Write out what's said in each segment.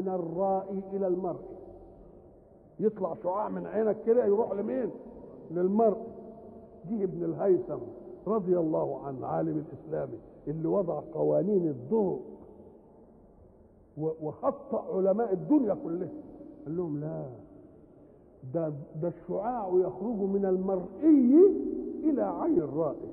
من الرائي الى المرء يطلع شعاع من عينك كده يروح لمين للمرء جه ابن الهيثم رضي الله عنه عالم الاسلامي اللي وضع قوانين الضوء وخطأ علماء الدنيا كلها قال لهم لا ده ده الشعاع يخرج من المرئي الى عين الرائي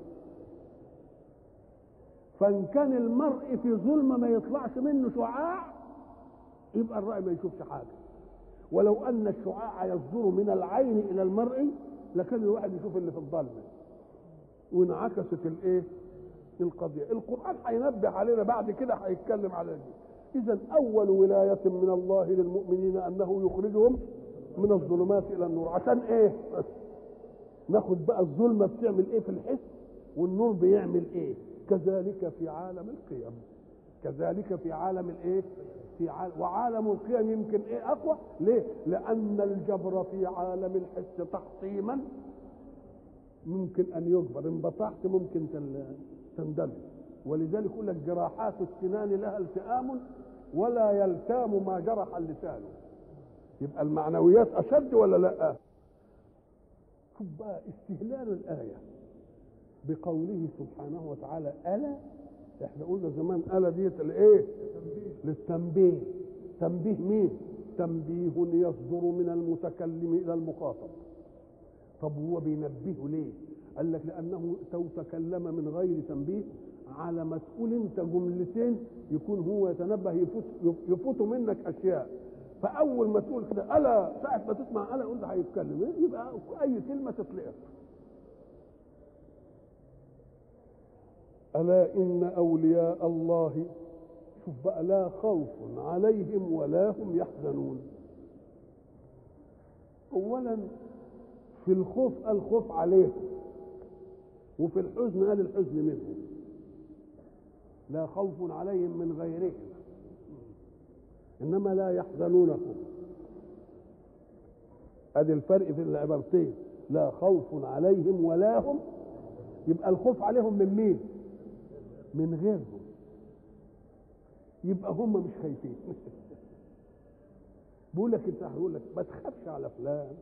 فان كان المرء في ظلمه ما يطلعش منه شعاع يبقى الرائي ما يشوفش حاجه ولو ان الشعاع يصدر من العين الى المرء لكان الواحد يشوف اللي في الظلمه وانعكست الايه القضيه القران هينبه علينا بعد كده هيتكلم على دي اذا اول ولايه من الله للمؤمنين انه يخرجهم من الظلمات الى النور عشان ايه ناخد بقى الظلمه بتعمل ايه في الحس والنور بيعمل ايه كذلك في عالم القيم كذلك في عالم الايه في عالم وعالم القيم يمكن ايه اقوى ليه لان الجبر في عالم الحس تحطيما ممكن ان يجبر ان بطحت ممكن تندمج ولذلك يقول لك جراحات السنان لها التئام ولا يلتام ما جرح اللسان يبقى المعنويات اشد ولا لا شوف بقى استهلال الايه بقوله سبحانه وتعالى الا احنا قلنا زمان الا ديت الايه للتنبيه تنبيه مين تنبيه يصدر من المتكلم الى المخاطب طب هو بينبهه ليه قال لك لانه تو تكلم من غير تنبيه على ما تقول انت جملتين يكون هو يتنبه يفوت يفوت منك اشياء فاول ما تقول كده الا ساعه ما تسمع الا قلت هيتكلم يبقى اي كلمه تطلق الا ان اولياء الله شوف بقى لا خوف عليهم ولا هم يحزنون اولا في الخوف قال خوف عليهم وفي الحزن قال الحزن منهم لا خوف عليهم من غيرهم انما لا يحزنونكم ادي الفرق في العبارتين لا خوف عليهم ولا هم يبقى الخوف عليهم من مين من غيرهم يبقى هم مش خايفين بيقول لك انت هيقول لك ما تخافش على فلان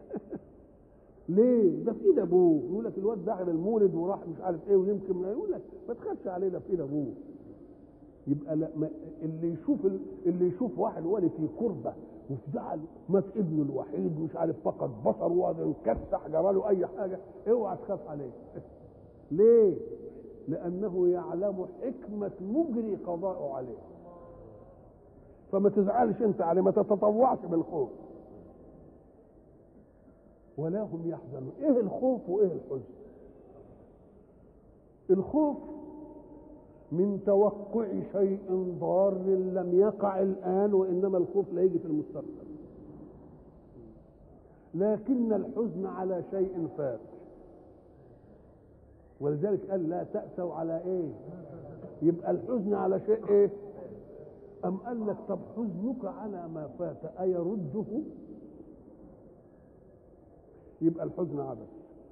ليه ده في ايد ابوه يقول لك الواد دخل المولد وراح مش عارف ايه ويمكن يقول لك ما تخافش عليه ده في ايد ابوه يبقى لا ما اللي يشوف اللي يشوف واحد ولي في كربه وفي زعل مات ابنه الوحيد مش عارف فقد بصره وهذا انكسح جرى له اي حاجه اوعى تخاف عليه ليه؟ لانه يعلم حكمه مجري قضاءه عليه فما تزعلش انت عليه ما تتطوعش بالخوف ولا هم يحزنون ايه الخوف وايه الحزن الخوف من توقع شيء ضار لم يقع الان وانما الخوف لا يجي في المستقبل لكن الحزن على شيء فات ولذلك قال لا تأسوا على ايه يبقى الحزن على شيء ايه أم قال لك طب حزنك على ما فات أيرده يبقى الحزن عبث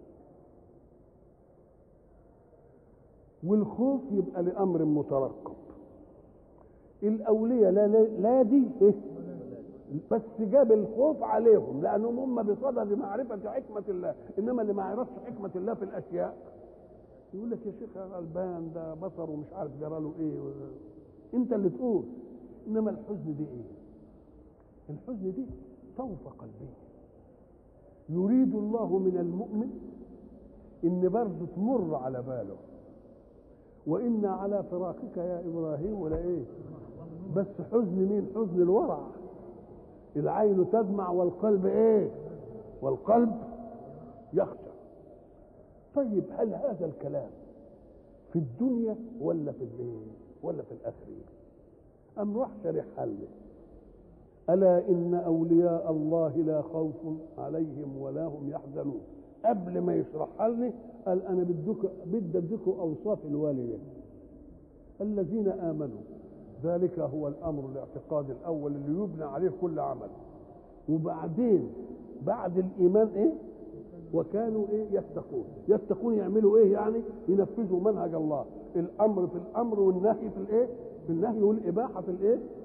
والخوف يبقى لأمر مترقب الأولياء لا, لا, لا دي إيه؟ بس جاب الخوف عليهم لأنهم هم بصدد معرفة حكمة الله إنما اللي ما يعرفش حكمة الله في الأشياء يقول لك يا شيخ غلبان ده بصره مش عارف جرى له ايه و... انت اللي تقول انما الحزن دي ايه الحزن دي طوفة قلبية يريد الله من المؤمن ان برضه تمر على باله وإنا على فراقك يا إبراهيم ولا إيه بس حزن مين حزن الورع العين تدمع والقلب إيه والقلب يخشى طيب هل هذا الكلام في الدنيا ولا في الايه ولا في الاخره ام راح شرح حل الا ان اولياء الله لا خوف عليهم ولا هم يحزنون قبل ما يشرحها لي قال انا بدك بدي اديكم اوصاف الوالدين الذين امنوا ذلك هو الامر الاعتقاد الاول اللي يبنى عليه كل عمل وبعدين بعد الايمان ايه وكانوا ايه يتقون يتقون يعملوا ايه يعني ينفذوا منهج الله الامر في الامر والنهي في الايه في النهي والاباحه في الايه